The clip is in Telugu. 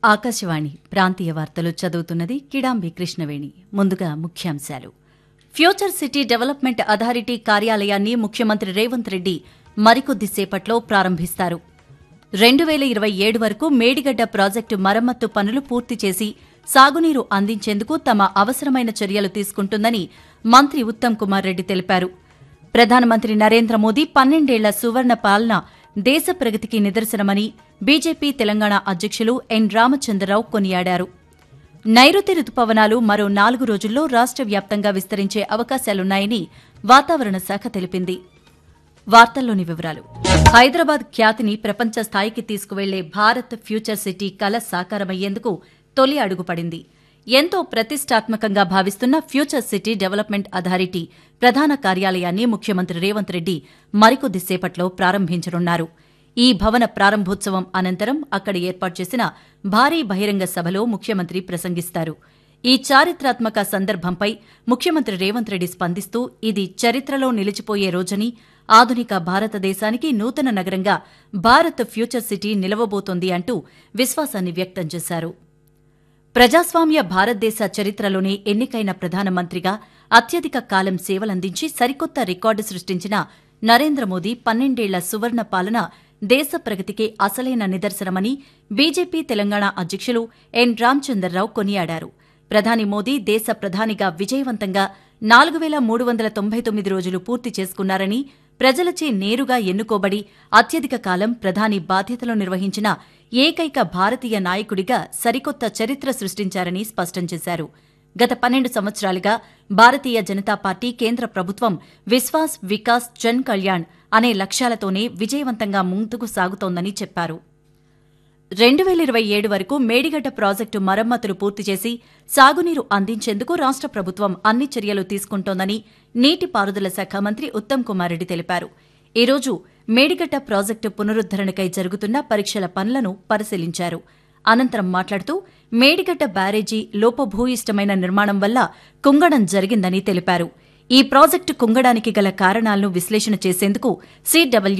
ఆకాశవాణి ప్రాంతీయ వార్తలు చదువుతున్నది కిడాంబి కృష్ణవేణి ముందుగా ముఖ్యాంశాలు ఫ్యూచర్ సిటీ డెవలప్మెంట్ అథారిటీ కార్యాలయాన్ని ముఖ్యమంత్రి రేవంత్ రెడ్డి మరికొద్దిసేపట్లో ప్రారంభిస్తారు రెండు వేల ఇరవై ఏడు వరకు మేడిగడ్డ ప్రాజెక్టు మరమ్మత్తు పనులు పూర్తి చేసి సాగునీరు అందించేందుకు తమ అవసరమైన చర్యలు తీసుకుంటుందని మంత్రి ఉత్తమ్ కుమార్ రెడ్డి తెలిపారు ప్రధానమంత్రి నరేంద్ర మోదీ పన్నెండేళ్ల సువర్ణ పాలన దేశ ప్రగతికి నిదర్శనమని బీజేపీ తెలంగాణ అధ్యక్షులు ఎన్ రామచంద్రరావు కొనియాడారు నైరుతి రుతుపవనాలు మరో నాలుగు రోజుల్లో రాష్ట్ర వ్యాప్తంగా విస్తరించే అవకాశాలున్నాయని వాతావరణ శాఖ తెలిపింది వార్తల్లోని వివరాలు హైదరాబాద్ ఖ్యాతిని ప్రపంచ స్థాయికి తీసుకువెళ్లే భారత్ ఫ్యూచర్ సిటీ కల సాకారమయ్యేందుకు తొలి అడుగు పడింది ఎంతో ప్రతిష్టాత్మకంగా భావిస్తున్న ఫ్యూచర్ సిటీ డెవలప్మెంట్ అథారిటీ ప్రధాన కార్యాలయాన్ని ముఖ్యమంత్రి రేవంత్ రెడ్డి మరికొద్దిసేపట్లో ప్రారంభించనున్నారు ఈ భవన ప్రారంభోత్సవం అనంతరం అక్కడ ఏర్పాటు చేసిన భారీ బహిరంగ సభలో ముఖ్యమంత్రి ప్రసంగిస్తారు ఈ చారిత్రాత్మక సందర్భంపై ముఖ్యమంత్రి రేవంత్ రెడ్డి స్పందిస్తూ ఇది చరిత్రలో నిలిచిపోయే రోజని ఆధునిక భారతదేశానికి నూతన నగరంగా భారత్ ఫ్యూచర్ సిటీ నిలవబోతోంది అంటూ విశ్వాసాన్ని వ్యక్తం చేశారు ప్రజాస్వామ్య భారతదేశ చరిత్రలోనే ఎన్నికైన ప్రధానమంత్రిగా అత్యధిక కాలం సేవలందించి సరికొత్త రికార్డు సృష్టించిన నరేంద్ర మోదీ పన్నెండేళ్ల సువర్ణ పాలన దేశ ప్రగతికి అసలైన నిదర్శనమని బీజేపీ తెలంగాణ అధ్యక్షులు ఎన్ రామచందర్రావు కొనియాడారు ప్రధాని మోదీ దేశ ప్రధానిగా విజయవంతంగా నాలుగు వేల మూడు వందల తొంభై తొమ్మిది రోజులు పూర్తి చేసుకున్నారని ప్రజలచే నేరుగా ఎన్నుకోబడి అత్యధిక కాలం ప్రధాని బాధ్యతలు నిర్వహించిన ఏకైక భారతీయ నాయకుడిగా సరికొత్త చరిత్ర సృష్టించారని స్పష్టం చేశారు గత పన్నెండు సంవత్సరాలుగా భారతీయ జనతా పార్టీ కేంద్ర ప్రభుత్వం విశ్వాస్ వికాస్ జన్ కళ్యాణ్ అనే లక్ష్యాలతోనే విజయవంతంగా ముందుకు సాగుతోందని చెప్పారు రెండు వేల ఇరవై ఏడు వరకు మేడిగడ్డ ప్రాజెక్టు మరమ్మతులు పూర్తి చేసి సాగునీరు అందించేందుకు రాష్ట్ర ప్రభుత్వం అన్ని చర్యలు తీసుకుంటోందని నీటిపారుదల శాఖ మంత్రి ఉత్తమ్ కుమార్ రెడ్డి తెలిపారు ఈ రోజు మేడిగడ్డ ప్రాజెక్టు పునరుద్దరణకై జరుగుతున్న పరీక్షల పనులను పరిశీలించారు అనంతరం మాట్లాడుతూ మేడిగడ్డ బ్యారేజీ లోపభూయిష్టమైన నిర్మాణం వల్ల కుంగడం జరిగిందని తెలిపారు ఈ ప్రాజెక్టు కుంగడానికి గల కారణాలను విశ్లేషణ చేసేందుకు సీడబ్ల్యూ